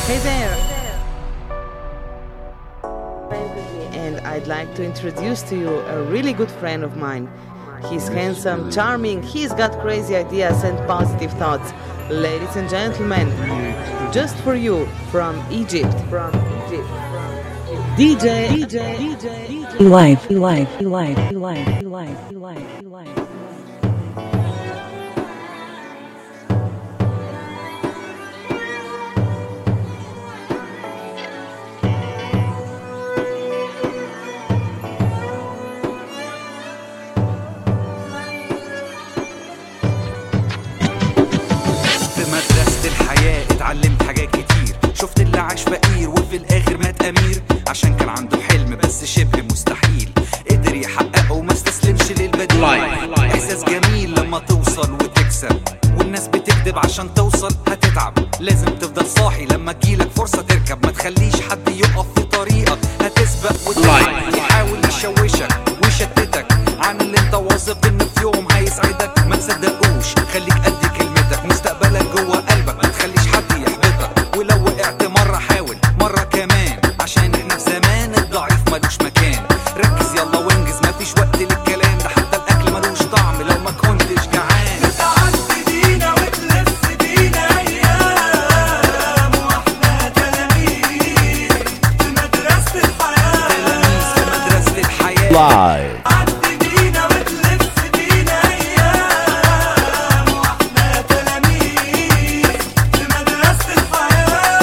Hey there. And I'd like to introduce to you a really good friend of mine. He's handsome, charming, he's got crazy ideas and positive thoughts. Ladies and gentlemen, just for you from Egypt, from Egypt, DJ, DJ, DJ, Life, life, life, life, life, life, life. في مدرسة الحياة اتعلمت حاجات كتير شفت اللي عاش فقير وفي الآخر مات أمير عشان كان عنده حلم بس شبه مستحيل قدر يحققه وما استسلمش للبديل إحساس جميل لما توصل وتكسب والناس بتكذب عشان توصل هتتعب لازم تفضل صاحي لما تجيلك فرصة تركب ما تخليش حد يقف في طريقك هتسبق وتلعب يحاول يشوشك ويشتتك عن اللي انت واثق انه في يوم هيسعدك ما تصدقوش خليك قد كلمتك مستقبلك جوه قلبك ما تخليش حد يحبطك ولو وقعت مرة حاول مرة كمان عشان احنا في زمان الضعيف ملوش مكان ركز يلا وانجز مفيش وقت للكلام ده حتى الاكل ملوش طعم لو ما كنتش جعان تعدي بينا وتلف بينا ايام واحنا تلاميذ في مدرسة الحياة تلاميذ في مدرسة الحياة تعدي بينا وتلف بينا ايام واحنا تلاميذ في مدرسة الحياة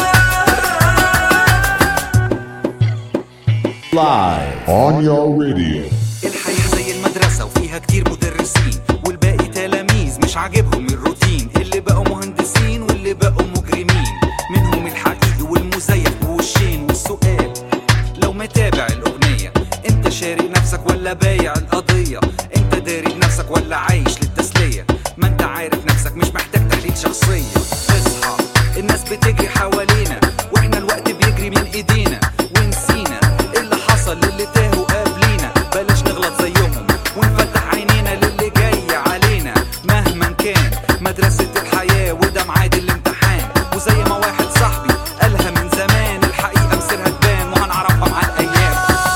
Live on your radio. الحياة زي المدرسة وفيها كتير مدرسين والباقي تلاميذ مش عاجبهم الروتين اللي بقوا مهندسين واللي بقوا مجرمين منهم الحقيقي والمزيف بوشين والسؤال لو متابع الأغنية انت شاري نفسك ولا بايع القضية انت داري بنفسك ولا عايش للتسلية ما انت عارف نفسك مش محتاج تحليل شخصية اصحى الناس بتجري حوالينا واحنا الوقت بيجري من ايدينا ونسينا اللي حصل للي تاهوا قبلينا بلاش نغلط زيهم ونفتح عينينا للي جاي علينا مهما كان مدرسة الحياة وده ميعاد الامتحان وزي ما واحد صاحبي قالها من زمان الحقيقة مصيرها تبان وهنعرفها مع الأيام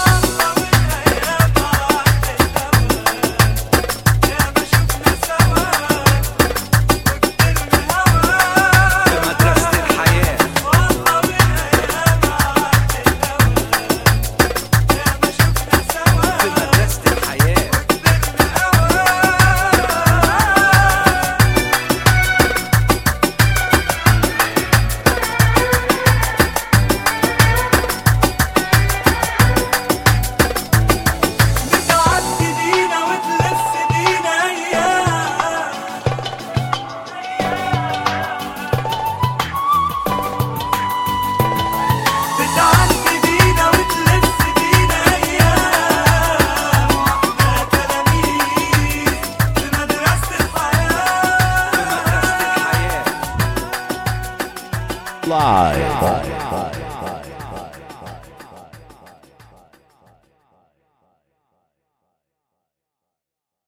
في مدرسة الحياة في مدرسة الحياة بتعدي بينا وتلف بينا ايام بتعدي بينا وتلف بينا ايام واحنا تلاميذ في مدرسة الحياة في مدرسة الحياة Live